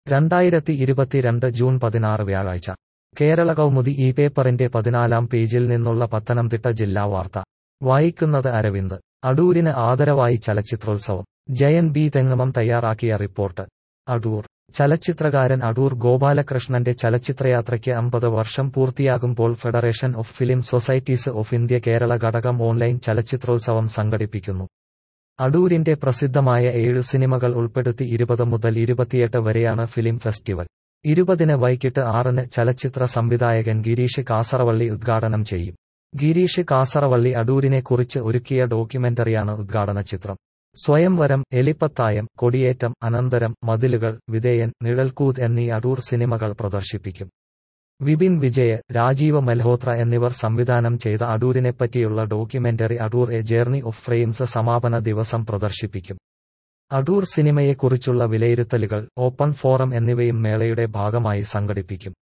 രണ്ടായിരത്തി ഇരുപത്തിരണ്ട് ജൂൺ പതിനാറ് വ്യാഴാഴ്ച കേരള കൗമുദി ഈ പേപ്പറിന്റെ പതിനാലാം പേജിൽ നിന്നുള്ള പത്തനംതിട്ട ജില്ലാ വാർത്ത വായിക്കുന്നത് അരവിന്ദ് അടൂരിന് ആദരവായി ചലച്ചിത്രോത്സവം ജയൻ ബി തെങ്ങമം തയ്യാറാക്കിയ റിപ്പോർട്ട് അടൂർ ചലച്ചിത്രകാരൻ അടൂർ ഗോപാലകൃഷ്ണന്റെ ചലച്ചിത്രയാത്രയ്ക്ക് അമ്പത് വർഷം പൂർത്തിയാകുമ്പോൾ federation of film societies of India Kerala ഘടകം ഓൺലൈൻ ചലച്ചിത്രോത്സവം സംഘടിപ്പിക്കുന്നു അടൂരിന്റെ പ്രസിദ്ധമായ ഏഴു സിനിമകൾ ഉൾപ്പെടുത്തി ഇരുപത് മുതൽ ഇരുപത്തിയെട്ട് വരെയാണ് ഫിലിം ഫെസ്റ്റിവൽ ഇരുപതിന് വൈകിട്ട് ആറിന് ചലച്ചിത്ര സംവിധായകൻ ഗിരീഷ് കാസറവള്ളി ഉദ്ഘാടനം ചെയ്യും ഗിരീഷ് കാസറവള്ളി അടൂരിനെ കുറിച്ച് ഒരുക്കിയ ഡോക്യുമെന്ററിയാണ് ഉദ്ഘാടന ചിത്രം സ്വയംവരം എലിപ്പത്തായം കൊടിയേറ്റം അനന്തരം മതിലുകൾ വിധേയൻ നിഴൽക്കൂത് എന്നീ അടൂർ സിനിമകൾ പ്രദർശിപ്പിക്കും വിപിൻ വിജയ് രാജീവ് മൽഹോത്ര എന്നിവർ സംവിധാനം ചെയ്ത അടൂരിനെപ്പറ്റിയുള്ള documentary Adoor a journey of frames സമാപന ദിവസം പ്രദർശിപ്പിക്കും അടൂർ സിനിമയെക്കുറിച്ചുള്ള വിലയിരുത്തലുകൾ ഓപ്പൺ ഫോറം എന്നിവയും മേളയുടെ ഭാഗമായി സംഘടിപ്പിക്കും